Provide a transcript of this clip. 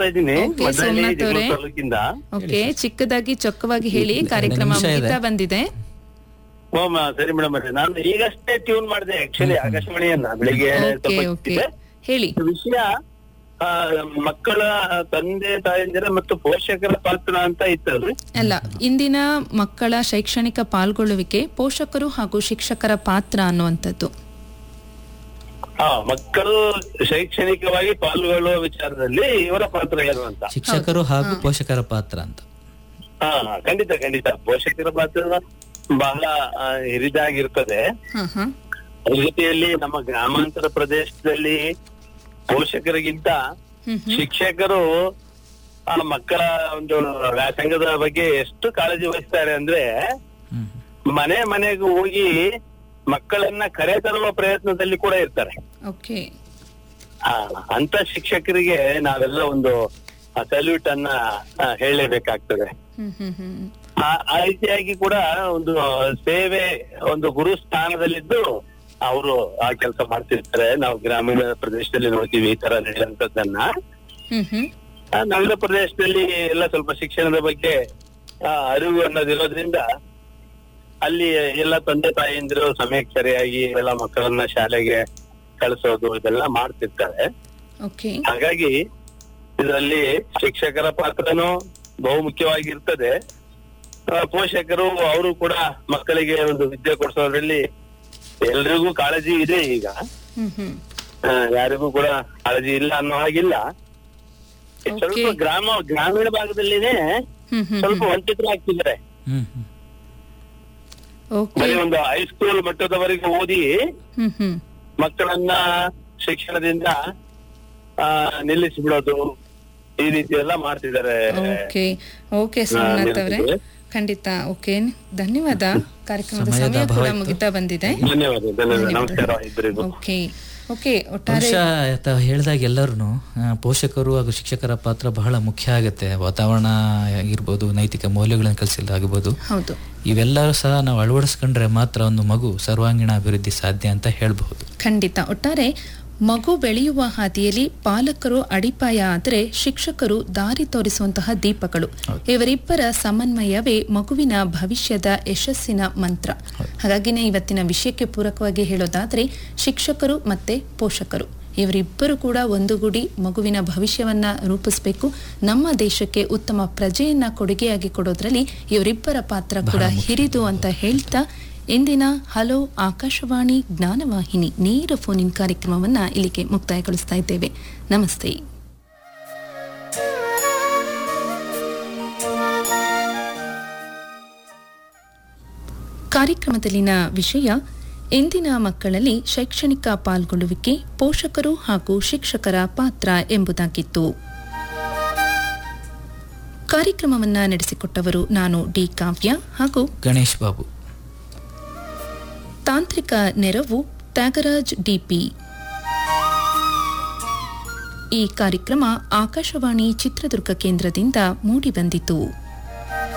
ಮಾತಾಡ್ತಾ ಇದ್ದೀನಿ Okay, ಮದ್ದಳ್ಳಿ ಸೋಮನಾಥ್ ಜಗಳೂರು ಅವರೇ. ತಾಲೂಕಿಂದ ಓಕೆ ಚಿಕ್ಕದಾಗಿ ಚೊಕ್ಕವಾಗಿ ಹೇಳಿ ಎರಡು ಕಾರ್ಯಕ್ರಮ ನಿಮಿಷ ಇದೆ. ಮುಗಿತಾ ಬಂದಿದೆ ಓ, ಮ- ಸರಿ ಮೇಡಮ್ ಅವ್ರೆ ನಾನು ಈಗಷ್ಟೇ ಟ್ಯೂನ್ ಮಾಡಿದೆ ಆಕ್ಚುಲಿ ಆಕಾಶವಾಣಿಯನ್ನ ಬೆಳಿಗ್ಗೆ ಓಕೆ ಸ್ವಲ್ಪ ಓಕೆ ಇಟ್ಟಿದ್ದೆ. ಹೇಳಿ ವಿಷಯ ಆ, ಮಕ್ಕಳ ತಂದೆ ತಾಯಂದಿರ ಮತ್ತು ಪೋಷಕರ ಪಾತ್ರ ಅಂತ ಇತ್ತಲ್ರಿ ಅಲ್ಲ ಇಂದಿನ ಮಕ್ಕಳ ಶೈಕ್ಷಣಿಕ ಪಾಲ್ಗೊಳ್ಳುವಿಕೆ ಪೋಷಕರು ಹಾಗೂ ಶಿಕ್ಷಕರ ಪಾತ್ರ ಅನ್ನುವಂಥದ್ದು ಹಾ ಮಕ್ಕಳು ಶೈಕ್ಷಣಿಕವಾಗಿ ಪಾಲ್ಗೊಳ್ಳುವ ವಿಚಾರದಲ್ಲಿ ಇವರ ಪಾತ್ರ ಏನು ಅಂತ ಶಿಕ್ಷಕರು ಹಾಗೂ ಪೋಷಕರ ಪಾತ್ರ ಅಂತ ಹಾ ಖಂಡಿತ ಖಂಡಿತ ಪೋಷಕರ ಪಾತ್ರ ಬಹಳ ಆ, ಹಿರಿದಾಗಿರ್ತದೆ ಹಾ ಹಾ ಅದ್ರ ಜೊತೆಯಲ್ಲಿ ನಮ್ಮ ಗ್ರಾಮಾಂತರ ಪ್ರದೇಶದಲ್ಲಿ ಪೋಷಕರಿಗಿಂತ ಹ್ಮ್ ಹ್ಮ್ ಶಿಕ್ಷಕರು ಆ ಮಕ್ಕಳ ಒಂದು ವ್ಯಾಸಂಗದ ಬಗ್ಗೆ ಎಷ್ಟು ಕಾಳಜಿ ವಹಿಸ್ತಾರೆ ಅಂದ್ರೆ ಹ್ಮ್ ಮನೆ ಮನೆಗೂ ಹೋಗಿ ಮಕ್ಕಳನ್ನ ಕರೆ ತರುವ ಪ್ರಯತ್ನದಲ್ಲಿ ಕೂಡ ಇರ್ತಾರೆ ಓಕೆ ಆ, ಅಂತ ಶಿಕ್ಷಕರಿಗೆ ನಾವೆಲ್ಲ ಒಂದು ಸಲ್ಯೂಟ್ ಅನ್ನ ಆ, ಹೇಳಲೇಬೇಕಾಗ್ತದೆ ಹ್ಮ್ ಹ್ಮ್ ಹ್ಮ್ ಆ ಆ ರೀತಿಯಾಗಿ ಕೂಡ ಒಂದು ಸೇವೆ ಒಂದು ಗುರು ಸ್ಥಾನದಲ್ಲಿದ್ದು ಅವರು ಆ ಕೆಲಸ ಮಾಡ್ತಿರ್ತಾರೆ ನಾವು ಗ್ರಾಮೀಣ ಪ್ರದೇಶದಲ್ಲಿ ನೋಡ್ತೀವಿ ಈ ತರ ನಡೆಯುವಂತದ್ದನ್ನ ಹ್ಮ್ ಹ್ಮ್ ಆ, ನಗರ ಪ್ರದೇಶದಲ್ಲಿ ಎಲ್ಲ ಸ್ವಲ್ಪ ಶಿಕ್ಷಣದ ಬಗ್ಗೆ ಆ, ಅರಿವು ಅನ್ನೋದಿರೋದ್ರಿಂದ ಅಲ್ಲಿ ಎಲ್ಲ ತಂದೆ ತಾಯಿಯಂದಿರು ಸಮಯಕ್ಕೆ ಸರಿಯಾಗಿ ಎಲ್ಲ ಮಕ್ಕಳನ್ನ ಶಾಲೆಗೆ ಕಳಿಸೋದು ಇದೆಲ್ಲ ಮಾಡ್ತಿರ್ತಾರೆ ಓಕೆ ಹಾಗಾಗಿ ಇದರಲ್ಲಿ ಶಿಕ್ಷಕರ ಪಾತ್ರನೂ ಬಹುಮುಖ್ಯವಾಗಿರ್ತದೆ ಆ, ಪೋಷಕರು ಅವರು ಕೂಡ ಮಕ್ಕಳಿಗೆ ಒಂದು ವಿದ್ಯೆ ಕೊಡಿಸೋದ್ರಲ್ಲಿ ಎಲ್ರಿಗೂ ಕಾಳಜಿ ಇದೆ ಈಗ ಹ್ಮ್ ಹ್ಮ್ ಆ, ಯಾರಿಗೂ ಕೂಡ ಕಾಳಜಿ ಇಲ್ಲ ಅನ್ನೋ ಹಾಗಿಲ್ಲ ಸ್ವಲ್ಪ Okay. ಗ್ರಾಮ ಗ್ರಾಮೀಣ ಭಾಗದಲ್ಲಿನೇ ಹ್ಮ್ ಹ್ಮ್ ಸ್ವಲ್ಪ ವಂಚಿತರಾಗ್ತಿದ್ದಾರೆ ಹ್ಮ್ ಹ್ಮ್ ಓಕೆ ಬರೀ ಒಂದು ಹೈಸ್ಕೂಲ್ ಮಟ್ಟದವರೆಗೆ ಓದಿ ಹ್ಮ್ ಹ್ಮ್ ಮಕ್ಕಳನ್ನ ಶಿಕ್ಷಣದಿಂದ ಆ ನಿಲ್ಲಿಸಿ ಬಿಡೋದು ಈ ರೀತಿ ಎಲ್ಲ ಮಾಡ್ತಿದ್ದಾರೆ ಓಕೆ ಓಕೆ ಸೋಮನಾಥ್ ಅವರೇ ನಿಲ್ಸಿದೆ. ಖಂಡಿತ ಓಕೆ ಧನ್ಯವಾದ ಕಾರ್ಯಕ್ರಮದ ಸಮಯದ ಸಮಯ ಅಭಾವ ಕೂಡ ಇತ್ತು. ಮುಗಿತಾ ಬಂದಿದೆ ಧನ್ಯವಾದ ಧನ್ಯವಾದ ನಮಸ್ಕಾರ ಇಬ್ಬರಿಗೂ ಓಕೆ ಓಕೆ ಒಟ್ಟಾರೆ ಬಹುಶಃ ತಾವು ಹೇಳಿದಾಗ ಎಲ್ಲರೂ ಪೋಷಕರು ಹಾಗೂ ಶಿಕ್ಷಕರ ಪಾತ್ರ ಬಹಳ ಮುಖ್ಯ ಆಗುತ್ತೆ ವಾತಾವರಣ ಆಗಿರ್ಬೋದು ನೈತಿಕ ಮೌಲ್ಯಗಳನ್ನು ಕಲಿಸಿದಾಗಿರ್ಬೋದು ಹೌದು ಇವೆಲ್ಲರೂ ಸಹ ನಾವು ಅಳವಡಿಸ್ಕೊಂಡ್ರೆ ಮಾತ್ರ ಒಂದು ಮಗು ಸರ್ವಾಂಗೀಣ ಅಭಿವೃದ್ಧಿ ಸಾಧ್ಯ ಅಂತ ಹೇಳ್ಬಹುದು ಖಂಡಿತ ಒಟ್ಟಾರೆ ಮಗು ಬೆಳೆಯುವ ಹಾದಿಯಲ್ಲಿ ಪಾಲಕರು ಅಡಿಪಾಯ ಆದರೆ ಶಿಕ್ಷಕರು ದಾರಿ ತೋರಿಸುವಂತಹ ದೀಪಗಳು ಇವರಿಬ್ಬರ ಸಮನ್ವಯವೇ ಮಗುವಿನ ಭವಿಷ್ಯದ ಯಶಸ್ಸಿನ ಮಂತ್ರ ಹಾಗಾಗಿನೇ ಇವತ್ತಿನ ವಿಷಯಕ್ಕೆ ಪೂರಕವಾಗಿ ಹೇಳೋದಾದ್ರೆ ಶಿಕ್ಷಕರು ಮತ್ತೆ ಪೋಷಕರು ಇವರಿಬ್ಬರು ಕೂಡ ಒಂದುಗೂಡಿ ಮಗುವಿನ ಭವಿಷ್ಯವನ್ನ ರೂಪಿಸಬೇಕು ನಮ್ಮ ದೇಶಕ್ಕೆ ಉತ್ತಮ ಪ್ರಜೆಯನ್ನ ಕೊಡುಗೆಯಾಗಿ ಕೊಡೋದ್ರಲ್ಲಿ ಇವರಿಬ್ಬರ ಪಾತ್ರ ಕೂಡ ಹಿರಿದು ಅಂತ ಹೇಳ್ತಾ ಇಂದಿನ ಹಲೋ ಆಕಾಶವಾಣಿ ಜ್ಞಾನವಾಹಿನಿ ನೇರ ಫೋನ್ ಇನ್ ಕಾರ್ಯಕ್ರಮವನ್ನ ಇಲ್ಲಿಗೆ ಮುಕ್ತಾಯಗೊಳಿಸ್ತಾ ಇದ್ದೇವೆ ನಮಸ್ತೆ ಕಾರ್ಯಕ್ರಮದಲ್ಲಿನ ವಿಷಯ ಇಂದಿನ ಮಕ್ಕಳಲ್ಲಿ ಶೈಕ್ಷಣಿಕ ಪಾಲ್ಗೊಳ್ಳುವಿಕೆ ಪೋಷಕರು ಹಾಗೂ ಶಿಕ್ಷಕರ ಪಾತ್ರ ಎಂಬುದಾಗಿತ್ತು ಕಾರ್ಯಕ್ರಮವನ್ನ ನಡೆಸಿಕೊಟ್ಟವರು ನಾನು ಡಿ ಕಾವ್ಯ ಹಾಗೂ ಗಣೇಶ್ ಬಾಬು ತಾಂತ್ರಿಕ ನೆರವು ತ್ಯಾಗರಾಜ್ ಡಿಪಿ ಈ ಕಾರ್ಯಕ್ರಮ ಆಕಾಶವಾಣಿ ಚಿತ್ರದುರ್ಗ ಕೇಂದ್ರದಿಂದ ಮೂಡಿಬಂದಿತು